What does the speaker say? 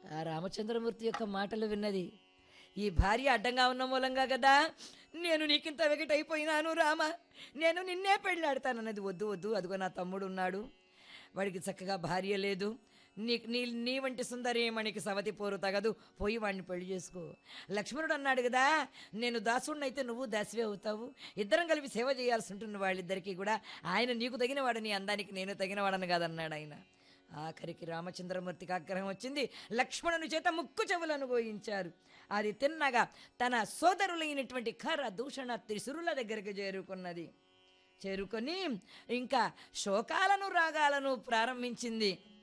ఆ రామచంద్రమూర్తి యొక్క మాటలు విన్నది ఈ భార్య అడ్డంగా ఉన్న మూలంగా కదా నేను నీకింత వెగటైపోయినాను రామ నేను నిన్నే పెళ్ళాడతానన్నది వద్దు వద్దు అదిగో నా తమ్ముడు ఉన్నాడు వాడికి చక్కగా భార్య లేదు నీ నీ నీ వంటి సుందరీమణికి సవతి పోరు తగదు పోయి వాడిని పెళ్లి చేసుకో లక్ష్మణుడు అన్నాడు కదా నేను దాసుడినైతే నువ్వు దాసివే అవుతావు ఇద్దరం కలిపి సేవ చేయాల్సి ఉంటుంది వాళ్ళిద్దరికీ కూడా ఆయన నీకు తగినవాడు నీ అందానికి నేను తగినవాడని కాదన్నాడు ఆయన ఆఖరికి రామచంద్రమూర్తికి ఆగ్రహం వచ్చింది లక్ష్మణుని చేత ముక్కు చెవులను గోయించారు అది తిన్నగా తన సోదరులైనటువంటి ఖర దూషణ త్రిశురుల దగ్గరికి చేరుకున్నది చేరుకొని ఇంకా శోకాలను రాగాలను ప్రారంభించింది